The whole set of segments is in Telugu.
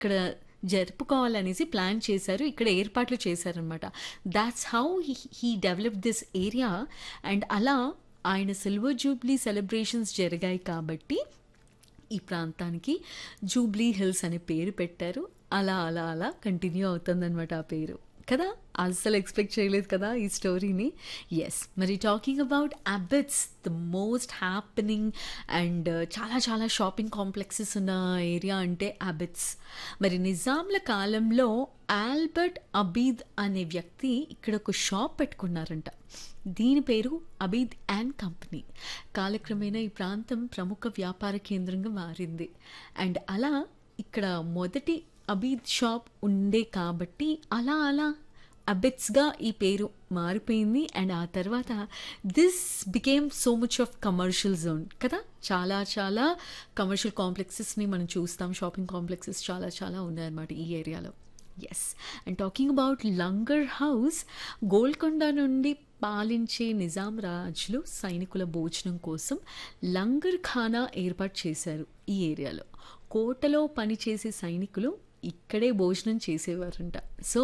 ఇక్కడ జరుపుకోవాలనేసి ప్లాన్ చేశారు. ఇక్కడ ఏర్పాట్లు చేశారనమాట. That's how he he developed this area and అలా ఆయన సిల్వర్ జూబ్లీ సెలబ్రేషన్స్ జరిగాయి కాబట్టి ఈ ప్రాంతానికి జూబ్లీ హిల్స్ అనే పేరు పెట్టారు. అలా అలా అలా కంటిన్యూ అవుతుందనమాట ఆ పేరు. కదా! అస్సలు ఎక్స్‌పెక్ట్ చేయలేదు కదా! ఈ స్టోరీని. యెస్. మరి talking about Abids the most happening and చాలా చాలా షాపింగ్ కాంప్లెక్సెస్ ఉన్న ఏరియా అంటే అబిడ్స్. మరి నిజాంల కాలంలో ఆల్బర్ట్ అబీద్ అనే వ్యక్తి ఇక్కడ ఒక షాప్ పెట్టుకున్నారంట. దీని పేరు అబీద్ అండ్ కంపెనీ. కాలక్రమేణా ఈ ప్రాంతం ప్రముఖ వ్యాపార కేంద్రంగా మారింది. అండ్ అలా ఇక్కడ మొదటి అబీద్ షాప్ ఉండే కాబట్టి అలా అలా అబిడ్స్‌గా ఈ పేరు మారిపోయింది. అండ్ ఆ తర్వాత this became so much of commercial zone కదా! చాలా చాలా కమర్షియల్ కాంప్లెక్సెస్‌ని మనం చూస్తాం. షాపింగ్ కాంప్లెక్సెస్ చాలా చాలా ఉన్నాయన్నమాట ఈ ఏరియాలో. Yes. And talking about Langar House Golconda నుండి పాలించే నిజాం రాజులు సైనికుల భోజనం కోసం లంగర్ ఖానా ఏర్పాటు చేశారు ఈ ఏరియాలో. కోటలో పనిచేసే సైనికులు ఇక్కడే భోజనం చేసేవారంట. సో,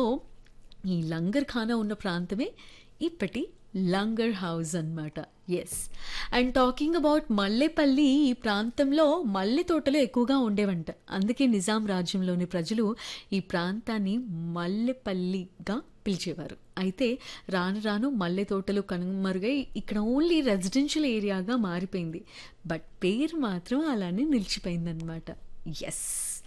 ఈ లంగర్ ఖానా ఉన్న ప్రాంతమే ఇప్పటి లంగర్ హౌస్ అనమాట. Yes. And talking about Mallepally ఈ ప్రాంతంలో మల్లె తోటలు ఎక్కువగా ఉండేవంట. అందుకే నిజాం రాజ్యంలోని ప్రజలు ఈ ప్రాంతాన్ని మల్లెపల్లిగా పిలిచేవారు. అయితే రాను రాను మల్లె తోటలు కనుమరుగై ఇక్కడ ఓన్లీ రెసిడెన్షియల్ ఏరియాగా మారిపోయింది. బట్ పేరు మాత్రం అలానే నిలిచిపోయిందనమాట. Yes.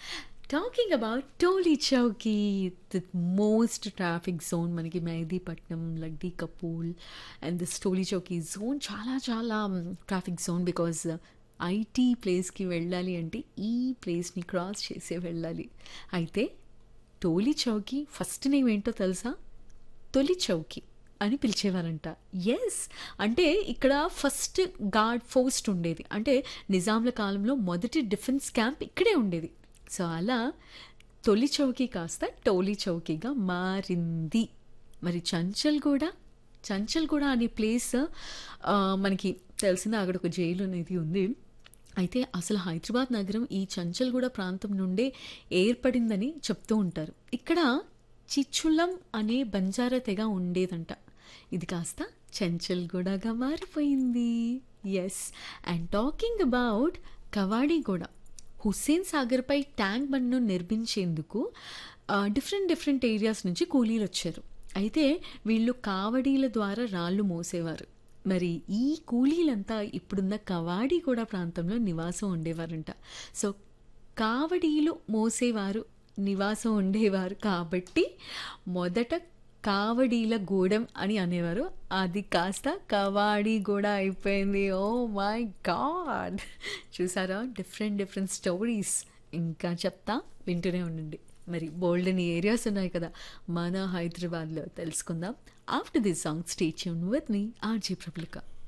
Talking about Toli Chowki the most traffic zone మనకి Mehdipatnam, Lakdi Kapul and this Toli Chowki zone చాలా చాలా ట్రాఫిక్ జోన్ బికాజ్ ఐటీ ప్లేస్‌కి వెళ్ళాలి అంటే ఈ ప్లేస్‌ని క్రాస్ చేసే వెళ్ళాలి. అయితే టోలీ చౌకీ ఫస్ట్ నేమ్ ఏంటో తెలుసా? తొలి చౌకీ అని పిలిచేవారంట. యెస్. అంటే ఇక్కడ ఫస్ట్ గార్డ్ పోస్ట్ ఉండేది. అంటే నిజాంల కాలంలో మొదటి డిఫెన్స్ క్యాంప్ ఇక్కడే ఉండేది. సో, అలా తొలి చౌకీ కాస్త టోలీ చౌకీగా మారింది. మరి చంచల్గూడ, చంచల్గూడ అనే ప్లేస్ ఆహ్, మనకి తెలిసిందే అక్కడ ఒక జైలు అనేది ఉంది. అయితే అసలు హైదరాబాద్ నగరం ఈ చంచల్గూడ ప్రాంతం నుండే ఏర్పడిందని చెప్తూ ఉంటారు. ఇక్కడ చిచ్చులం అనే బంజారా తెగ ఉండేదంట. ఇది కాస్త చంచల్గూడగా మారిపోయింది. Yes. And talking about Kavadiguda Hussain సాగర్‌పై ట్యాంక్ బండ్‌ను నిర్మించేందుకు ఆహ్, డిఫరెంట్ డిఫరెంట్ ఏరియాస్ నుంచి కూలీలొచ్చారు. అయితే వీళ్ళు కావడీల ద్వారా రాళ్ళు మోసేవారు. మరి ఈ కూలీలంతా ఇప్పుడున్న కవాడిగూడ ప్రాంతంలో నివాసం ఉండేవారంట. సో, కావడీలు మోసేవారు నివాసం ఉండేవారు కాబట్టి మొదట కావడీల గూడెం అని అనేవారు. అది కాస్త కవాడిగూడ అయిపోయింది. Oh my God! చూసారా డిఫరెంట్ డిఫరెంట్ స్టోరీస్. ఇంకా చెప్తా వింటూనే ఉండండి. మరి బోలెడన్ని ఏరియాస్ ఉన్నాయి కదా! మన హైదరాబాద్‌లో తెలుసుకుందాం. After this song stay tune with me RJ Prabalika.